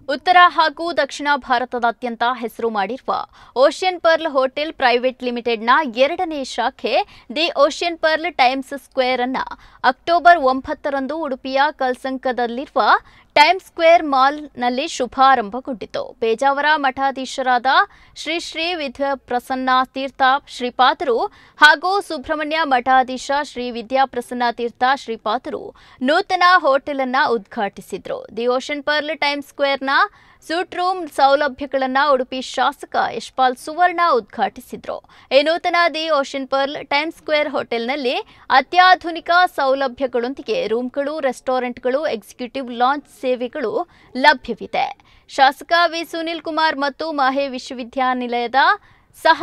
ಉತ್ತರ ಹಾಗೂ ದಕ್ಷಿಣ ಭಾರತದಾದ್ಯಂತ ಹೆಸರು ಮಾಡಿರುವ ಓಷಿಯನ್ ಪರ್ಲ್ ಹೋಟೆಲ್ ಪ್ರೈವೇಟ್ ಲಿಮಿಟೆಡ್ನ ಎರಡನೇ ಶಾಖೆ the Ocean Pearl Times Square ಅನ್ನ ಅಕ್ಟೋಬರ್ ಒಂಬತ್ತರಂದು ಉಡುಪಿಯ ಕಲ್ಸಂಕದಲ್ಲಿರುವ ಟೈಮ್ಸ್ ಸ್ಕ್ವೇರ್ ಮಾಲ್ನಲ್ಲಿ ಶುಭಾರಂಭಗೊಂಡಿತು ಪೇಜಾವರ ಮಠಾಧೀಶರಾದ ಶ್ರೀ ಶ್ರೀ ವಿದ್ಯಾ ಪ್ರಸನ್ನ ತೀರ್ಥ ಶ್ರೀಪಾದರು ಹಾಗೂ ಸುಬ್ರಹ್ಮಣ್ಯ ಮಠಾಧೀಶ ಶ್ರೀ ವಿದ್ಯಾ ಪ್ರಸನ್ನ ತೀರ್ಥ ಶ್ರೀಪಾದರು ನೂತನ ಹೋಟೆಲ್ ಅನ್ನ ಉದ್ಘಾಟಿಸಿದ್ರು ದಿ ಓಷನ್ ಪರ್ಲ್ ಟೈಮ್ಸ್ ಸ್ಕ್ವೇರ್ನ ಸೂಟ್ ರೂಮ್ ಸೌಲಭ್ಯಗಳನ್ನು ಉಡುಪಿ ಶಾಸಕ ಯಶ್ಪಾಲ್ ಸುವರ್ಣ ಉದ್ಘಾಟಿಸಿದ್ರು ಈ ನೂತನ the Ocean Pearl Times Square ಹೋಟೆಲ್ನಲ್ಲಿ ಅತ್ಯಾಧುನಿಕ ಸೌಲಭ್ಯಗಳೊಂದಿಗೆ ರೂಮ್ಗಳು ರೆಸ್ಟೋರೆಂಟ್ಗಳು ಎಕ್ಸಿಕ್ಯೂಟಿವ್ ಲಾಂಚ್ ಸೇವೆಗಳು ಲಭ್ಯವಿದೆ ಶಾಸಕ ವಿ ಸುನಿಲ್ ಕುಮಾರ್ ಮತ್ತು ಮಾಹೆ ವಿಶ್ವವಿದ್ಯಾನಿಲಯದ ಸಹ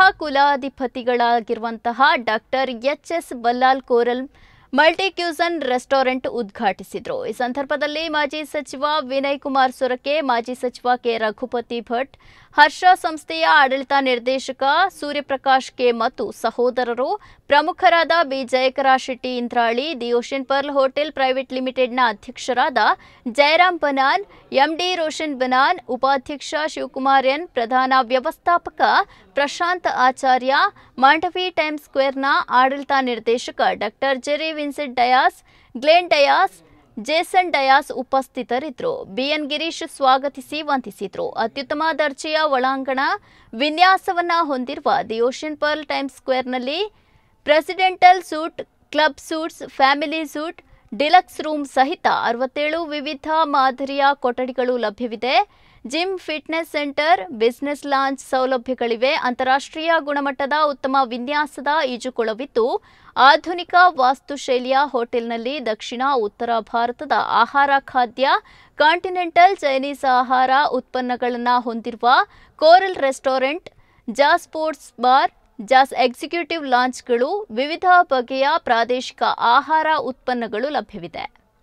ಕುಲಾಧಿಪತಿಗಳಾಗಿರುವಂತಹ doctor H S Ballal Coral multi cuisine restaurant ಉದ್ಘಾಟಿಸಿದ್ರು ಈ ಸಂದರ್ಭದಲ್ಲಿ ಮಾಜಿ ಸಚಿವ ವಿನಯ್ ಕುಮಾರ್ ಸೊರಕೆ ಮಾಜಿ ಸಚಿವ ಕೆ ರಘುಪತಿ ಭಟ್ ಹರ್ಷ ಸಂಸ್ಥೆಯ ಆಡಳಿತ ನಿರ್ದೇಶಕ ಸೂರ್ಯಪ್ರಕಾಶ್ ಕೆ ಮತ್ತು ಸಹೋದರರು ಪ್ರಮುಖರಾದ B Jayakara Shetty Indrali the Ocean Pearl hotel private ಲಿಮಿಟೆಡ್ನ ಅಧ್ಯಕ್ಷರಾದ ಜಯರಾಮ್ ಬನಾನ್ ಎಂಡಿ ರೋಷನ್ ಬನಾನ್ ಉಪಾಧ್ಯಕ್ಷ ಶಿವಕುಮಾರ್ ಎನ್ ಪ್ರಧಾನ ವ್ಯವಸ್ಥಾಪಕ ಪ್ರಶಾಂತ್ ಆಚಾರ್ಯ ಮಾಂಡವಿ ಟೈಮ್ ಸ್ಕ್ವೇರ್ನ ಆಡಳಿತ ನಿರ್ದೇಶಕ doctor Jerry Vincent Dias Glen Dias Jason Dias ಉಪಸ್ಥಿತರಿದ್ದರು ಬಿಎನ್ ಗಿರೀಶ್ ಸ್ವಾಗತಿಸಿ ವಂದಿಸಿದ್ರು ಅತ್ಯುತ್ತಮ ದರ್ಜೆಯ ಒಳಾಂಗಣ ವಿನ್ಯಾಸವನ್ನ ಹೊಂದಿರುವ ದಿ ಓಷನ್ ಪರ್ಲ್ ಟೈಮ್ ಸ್ಕ್ವೇರ್ನಲ್ಲಿ presidential suite club suites family suite deluxe room ಸಹಿತ ಅರವತ್ತೇಳು ವಿವಿಧ ಮಾದರಿಯ ಕೊಠಡಿಗಳು ಲಭ್ಯವಿದೆ gym fitness centre business lounge ಸೌಲಭ್ಯಗಳಿವೆ ಅಂತಾರಾಷ್ಟ್ರೀಯ ಗುಣಮಟ್ಟದ ಉತ್ತಮ ವಿನ್ಯಾಸದ ಈಜುಕೊಳವಿದ್ದು ಆಧುನಿಕ ವಾಸ್ತುಶೈಲಿಯ ಹೋಟೆಲ್ನಲ್ಲಿ ದಕ್ಷಿಣ ಉತ್ತರ ಭಾರತದ ಆಹಾರ ಖಾದ್ಯ ಕಾಂಟಿನೆಂಟಲ್ ಚೈನೀಸ್ ಆಹಾರ ಉತ್ಪನ್ನಗಳನ್ನು ಹೊಂದಿರುವ ಕೋರಲ್ ರೆಸ್ಟೋರೆಂಟ್ ಜಾ ಸ್ಪೋರ್ಟ್ಸ್ ಬಾರ್ ಜಾಸ್ ಎಕ್ಸಿಕ್ಯೂಟಿವ್ ಲಾಂಚ್ಗಳು ವಿವಿಧ ಬಗೆಯ ಪ್ರಾದೇಶಿಕ ಆಹಾರ ಉತ್ಪನ್ನಗಳು ಲಭ್ಯವಿದೆ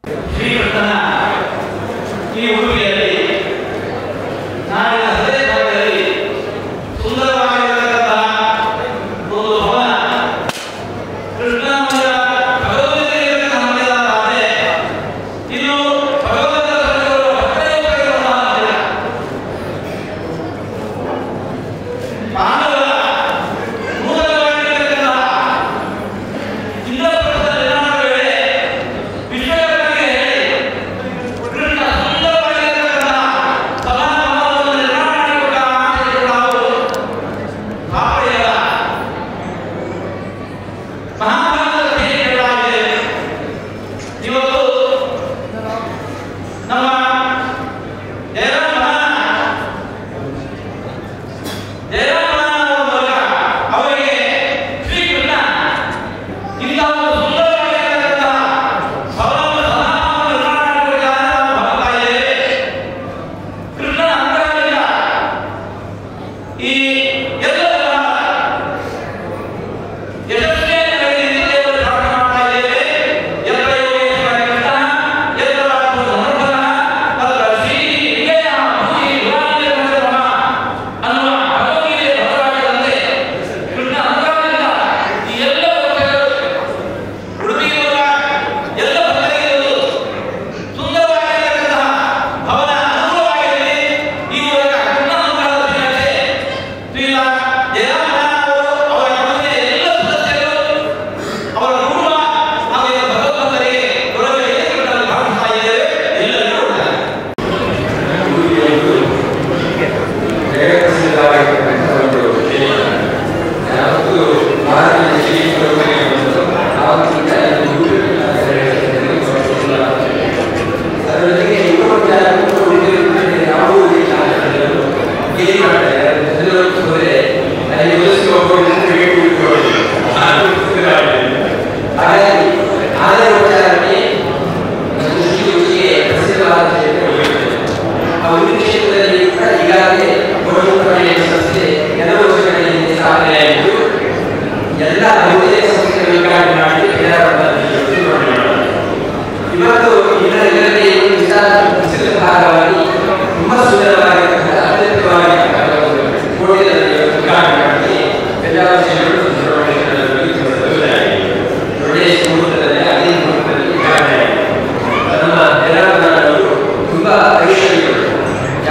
ಈ ಉಡುಗೆಯಲ್ಲಿ ನಾಡಿನ ಹೃದಯ ಭಾಗದಲ್ಲಿ ಸುಂದರವಾಗಿರತಕ್ಕಂತಹ ಒಂದು ಭವನ ಕೃಷ್ಣ ಮಂದಿರ ಭಗವದ್ಗೀತೆಯ ಮಂದಿರ ಆದರೆ ಇದು ಭಗವಂತ ಮಂದಿರ ಮಾನವರ ಮೂಲವಾಗಿರತಕ್ಕಂತಹ ಇಂದ್ರಪ್ರಸ್ಥ ನಿರ್ಮಾಣದ ವೇಳೆ ವಿಶ್ವಕರ್ಮನಿಗೆ ಹೇಳಿ ಕೃಷ್ಣ ಸುಂದರವಾಗಿರತಕ್ಕಂತಹ ಸಭಾಭವನವನ್ನು ನಿರ್ಮಾಣ ಮಾಡಿಕೊಟ್ಟ ಮಾತಿಗೆ ನಾವು ಕಾಪಾಡಿದ ಮಹಾಭಾರತದ ಕಥೆ ಹೇಳಲಾಗಿದೆ ಇವತ್ತು ನಮ್ಮ ಜಯರಾಮ ಜಯರಾಮನ ಮೂಲಕ ಅವರಿಗೆ ಶ್ರೀಕೃಷ್ಣ ಇಂತಹ ಒಂದು ಸುಂದರವಾಗಿರತಕ್ಕಂತಹ ಭವನವನ್ನು ಸಭಾಭವನವನ್ನು ನಿರ್ಮಾಣ ಮಾಡಿಕೊಟ್ಟಿದ್ದಾನೆ ನಾವು ಭಾವಿಸ್ತಾ ಇದ್ದೇವೆ. ಕೃಷ್ಣನ ಅನುಗ್ರಹದಿಂದ ಈ ಎಲ್ಲ ಯಶಸ್ವಿಯಾಗಿ ನಡೆದಿದೆ ಎಂದು ಪ್ರಾರ್ಥನೆ ಮಾಡ್ತಾ ಇದ್ದೇವೆ. ಯತ್ರ ಯೋಗೇಶ್ವರ ಕೃಷ್ಣ, ಯತ್ರ ರಾಮೋ ಸಮರ್ಪಣ, ತತ್ರ ಶ್ರೀ ವಿಜಯ ಭೂಮಿ ವಿವಾದಿತ ನಮಃ ಅನ್ನುವ ಭಗವದ್ಗೀತೆಯ ಭದ್ರವಾಕ್ಯದಂತೆ ಕೃಷ್ಣ ಅನುಗ್ರಹದಿಂದ ಈ ಎಲ್ಲ ಭಕ್ತರು ಉಡುಪಿಗಿರುವ ಎಲ್ಲ ಭಕ್ತರಿಗಿರುವುದು ಸುಂದರವಾಗಿರತಕ್ಕಂತಹ ಭವನ ಅನುಕೂಲವಾಗಿರಲಿ ಈ ಮೂಲಕ ಕೃಷ್ಣ ಅನುಗ್ರಹದ ದಿನಕ್ಕೆ ಶ್ರೀಲ ಜಯರಾಮನವರು ಅವರ ಕುಟುಂಬದ ಎಲ್ಲ ಸದಸ್ಯರು ಅವರ ಕುಟುಂಬ ಹಾಗೂ ಎಲ್ಲ ಭಗವಂತರಿಗೆ ಒಳಗೆ ಏಕಗಳನ್ನು ಭಾವಿಸ್ತಾ ಇದ್ದೇವೆ ಎಲ್ಲರಿಗೂ ಒಳ್ಳೆಯದಾಗಲಿ. ಜಯಪ್ರಸಿದ್ಧವಾಗಿರ್ತಕ್ಕಂಥ ಒಂದು ಯಾವತ್ತು ಭಾರತೀಯ ಶ್ರೀಮಂತರಿಗೆ ಒಂದು ಆವತ್ತಿನ ಅದರ ಜೊತೆಗೆ ಯುವಕ ಯಾವುದೂ ಇಲ್ಲ ಏನು ಮಾಡ್ತಾರೆ ಎಲ್ಲರೂ ಹೋದರೆ ಅಲ್ಲಿ ಉಳಿಸಿ ಹೋಗೋದು ಹಾಗಾಗಿ ಆದಾಯ ವಿಚಾರಕ್ಕೆ ದೃಷ್ಟಿಗೆ ಪ್ರಸಿದ್ಧವಾದ ಕ್ಷೇತ್ರ ಉಳಿಯುತ್ತದೆ ಆ ಒಂದು ಕ್ಷೇತ್ರದಲ್ಲಿ ಕೂಡ ಈಗಾಗಲೇ ಗೋಲ್ಮುಖಮಣಿ ಸಂಸ್ಥೆ ಎರಡು ವರ್ಷಗಳಲ್ಲಿ ಸ್ಥಾಪನೆಯಾಗಿದ್ದು ಎಲ್ಲ ಬಹುತೇಕ ಸಂಸ್ಥೆಗಳ ಉದ್ಘಾಟನೆ ಮಾಡಿ ಇವತ್ತು ಇದರ ಇದರಲ್ಲಿ ವಿಚಾರ ವಿಸ್ತೃತ ಭಾಗವಾಗಿ ತುಂಬಾ ಸುಂದರವಾಗಿರ್ತಕ್ಕಂಥ ಅತ್ಯಂತವಾಗಿರ್ತಕ್ಕಂಥ ಒಂದು ಹೋಟೆಲಲ್ಲಿ ಉದ್ಘಾಟನೆ ಮಾಡಿ ಎಲ್ಲ ವಿಷಯಗಳು ಒಳ್ಳೆಯ ಮುಹೂರ್ತದಲ್ಲಿ ಅದೇ ಮುಹೂರ್ತದಲ್ಲಿ ಉದ್ಘಾಟನೆ ಆಗಿದೆ ನಮ್ಮ ಜನಾರ್ದನವರು ತುಂಬಾ ಕೈಗಳಿಗಳು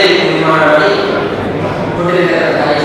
ರೀತಿ ನಿರ್ಮಾಣ ಮಾಡಿ ಕೊಟ್ಟಿರ್ತಕ್ಕಂಥ ಈ